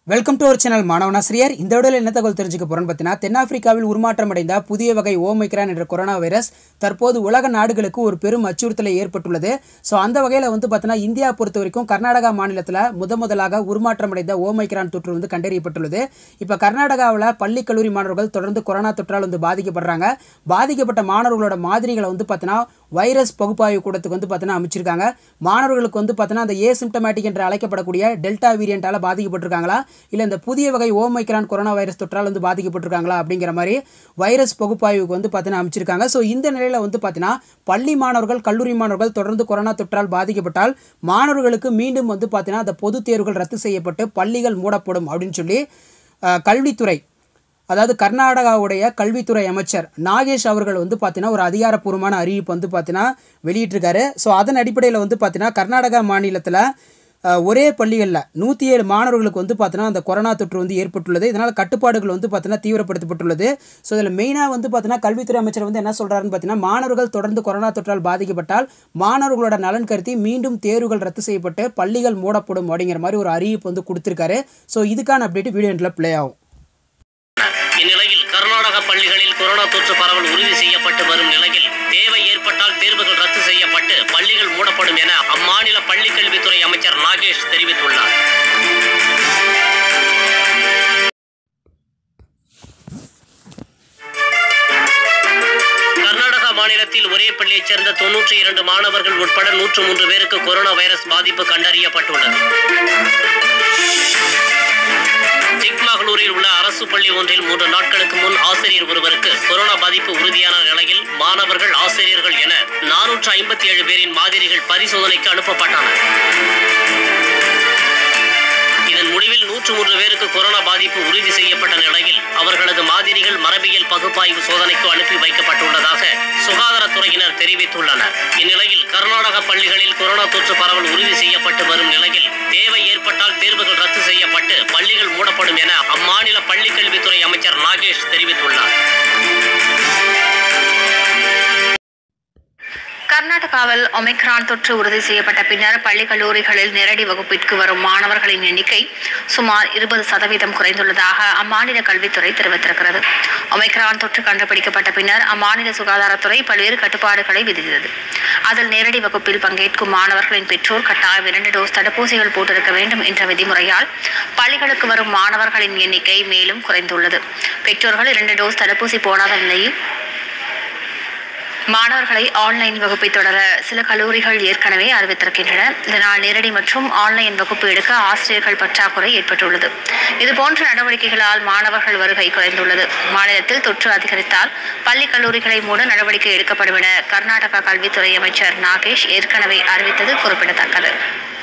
welcome to our channel மாணவனாசிரியர் இந்த வீடியோவில் என்ன தகவல் தெரிஞ்சுக்க போகிறோன்னு பார்த்தீங்கன்னா தென்னாப்பிரிக்காவில் உருமாற்றம் அடைந்த புதிய வகை ஓமைக்ரான் என்ற கொரோனா வைரஸ் தற்போது உலக நாடுகளுக்கு ஒரு பெரும் அச்சுறுத்தலை ஏற்பட்டுள்ளது ஸோ அந்த வகையில் வந்து பார்த்தீங்கன்னா இந்தியா பொறுத்த வரைக்கும் கர்நாடகா மாநிலத்தில் முத முதலாக உருமாற்றம் அடைந்த ஓமைக்ரான் தொற்று வந்து கண்டறியப்பட்டுள்ளது இப்போ கர்நாடகாவில் பள்ளி கல்லூரி மாணவர்கள் தொடர்ந்து கொரோனா தொற்றால் வந்து பாதிக்கப்படுறாங்க பாதிக்கப்பட்ட மாணவர்களோட மாதிரிகளை வந்து பார்த்தீங்கன்னா வைரஸ் பகுப்பாய்வு கூடத்துக்கு வந்து பார்த்தீங்கன்னா அமைச்சிருக்காங்க மாணவர்களுக்கு வந்து பார்த்தீங்கன்னா அந்த ஏசிம்டமேட்டிக் என்று அழைக்கப்படக்கூடிய டெல்டா வேரியண்டால் பாதிக்கப்பட்டிருக்காங்களா இல்லை இந்த புதிய வகை ஓமைக்ரான் கொரோனா வைரஸ் தொற்றால் வந்து பாதிக்கப்பட்டிருக்காங்களா அப்படிங்கிற மாதிரி வைரஸ் பகுப்பாய்வுக்கு வந்து பார்த்தீங்கன்னா அமைச்சிருக்காங்க ஸோ இந்த நிலையில் வந்து பார்த்தீங்கன்னா பள்ளி மாணவர்கள் கல்லூரி மாணவர்கள் தொடர்ந்து கொரோனா தொற்றால் பாதிக்கப்பட்டால் மாணவர்களுக்கு மீண்டும் வந்து பார்த்தீங்கன்னா அந்த பொதுத் தேர்வுகள் ரத்து செய்யப்பட்டு பள்ளிகள் மூடப்படும் அப்படின்னு சொல்லி அஹ், கல்வித்துறை அதாவது கர்நாடகாவுடைய கல்வித்துறை அமைச்சர் நாகேஷ் அவர்கள் வந்து பார்த்தீங்கன்னா ஒரு அதிகாரப்பூர்வமான அறிவிப்பு வந்து பார்த்தீங்கன்னா வெளியிட்டிருக்காரு ஸோ அதன் அடிப்படையில் வந்து பார்த்தீங்கன்னா கர்நாடகா மாநிலத்தில் அஹ், ஒரே பள்ளிகளில் நூற்றி ஏழு மாணவர்களுக்கு வந்து பார்த்தீங்கன்னா அந்த கொரோனா தொற்று வந்து ஏற்பட்டுள்ளது இதனால் கட்டுப்பாடுகள் வந்து பார்த்தீங்கன்னா தீவிரப்படுத்தப்பட்டுள்ளது ஸோ இதில் மெயினாக வந்து பார்த்தீங்கன்னா கல்வித்துறை அமைச்சர் வந்து என்ன சொல்கிறாருன்னு பார்த்தீங்கன்னா மாணவர்கள் தொடர்ந்து கொரோனா தொற்றால் பாதிக்கப்பட்டால் மாணவர்களோட நலன் கருதி மீண்டும் தேர்வுகள் ரத்து செய்யப்பட்டு பள்ளிகள் மூடப்படும் அப்படிங்கிற மாதிரி ஒரு அறிவிப்பு வந்து கொடுத்துருக்காரு ஸோ இதுக்கான அப்டேட் வீடியோ எண்டில் ப்ளே ஆகும் இந்நிலையில் கர்நாடக பள்ளிகளில் கொரோனா தொற்று பரவல் உறுதி செய்யப்பட்டு வரும் நிலையில் தேவை ஏற்பட்டால் தேர்வுகள் ரத்து செய்யப்பட்டு பள்ளிகள் மூடப்படும் என அம்மாநில பள்ளிக் கல்வித்துறை அமைச்சர் நாகேஷ் தெரிவித்துள்ளார் கர்நாடகா மாநிலத்தில் ஒரே பள்ளியைச் சேர்ந்த தொன்னூற்றி இரண்டு மாணவர்கள் உட்பட நூற்று மூன்று பேருக்கு கொரோனா வைரஸ் பாதிப்பு கண்டறியப்பட்டுள்ளது சிக்மகளூரில் உள்ள அரசு பள்ளி ஒன்றில் மூன்று நாட்களுக்கு முன் ஆசிரியர் ஒருவருக்கு கொரோனா பாதிப்பு உறுதியான நிலையில் மாணவர்கள் ஆசிரியர்கள் என நானூற்று ஐம்பத்தி ஏழு பேரின் மாதிரிகள் பரிசோதனைக்கு அனுப்பப்பட்டன இதன் முடிவில் நூற்று மூன்று பேருக்கு கொரோனா பாதிப்பு உறுதி செய்யப்பட்ட நிலையில் அவர்களது மாதிரிகள் மரபியல் பகுப்பாய்வு சோதனைக்கு அனுப்பி வைக்கப்பட்டுள்ளதாக சுகாதாரத்துறையினர் தெரிவித்துள்ளனர் இந்நிலையில் கர்நாடக பள்ளிகளில் கொரோனா தொற்று பரவல் உறுதி செய்யப்பட்டு வரும் நிலையில் தேவை ஏற்பட்டால் தேர்வுகள் ரத்து செய்யப்பட்டு பள்ளிகள் மூடப்படும் என அம்மாநில பள்ளிக் கல்வித்துறை அமைச்சர் நாகேஷ் தெரிவித்துள்ளார் கர்நாடகாவில் ஒமிக்ரான் தொற்று உறுதி செய்யப்பட்ட பின்னர் பள்ளி கல்லூரிகளில் நேரடி வகுப்பிற்கு வரும் மாணவர்களின் எண்ணிக்கை சுமார் இருபது சதவீதம் குறைந்துள்ளதாக அம்மாநில கல்வித்துறை தெரிவித்திருக்கிறது ஒமிக்ரான் தொற்று கண்டுபிடிக்கப்பட்ட பின்னர் அம்மாநில சுகாதாரத்துறை பல்வேறு கட்டுப்பாடுகளை விதித்தது அதில் நேரடி வகுப்பில் பங்கேற்கும் மாணவர்களின் பெற்றோர் கட்டாயம் இரண்டு டோஸ் தடுப்பூசிகள் போட்டிருக்க வேண்டும் என்ற விதிமுறையால் பள்ளிகளுக்கு வரும் மாணவர்களின் எண்ணிக்கை மேலும் குறைந்துள்ளது பெற்றோர்கள் இரண்டு டோஸ் தடுப்பூசி போடாத நிலையில் மாணவர்களை ஆன்லைன் வகுப்பை தொடர சில கல்லூரிகள் ஏற்கனவே அறிவித்திருக்கின்றன இதனால் நேரடி மற்றும் ஆன்லைன் வகுப்பு எடுக்க ஆசிரியர்கள் பற்றாக்குறை ஏற்பட்டுள்ளது இதுபோன்ற நடவடிக்கைகளால் மாணவர்கள் வருகை குறைந்துள்ளது மாநிலத்தில் தொற்று அதிகரித்தால் பள்ளி கல்லூரிகளை மூட நடவடிக்கை எடுக்கப்படும் என கர்நாடகா கல்வித்துறை அமைச்சர் நாகேஷ் ஏற்கனவே அறிவித்தது குறிப்பிடத்தக்கது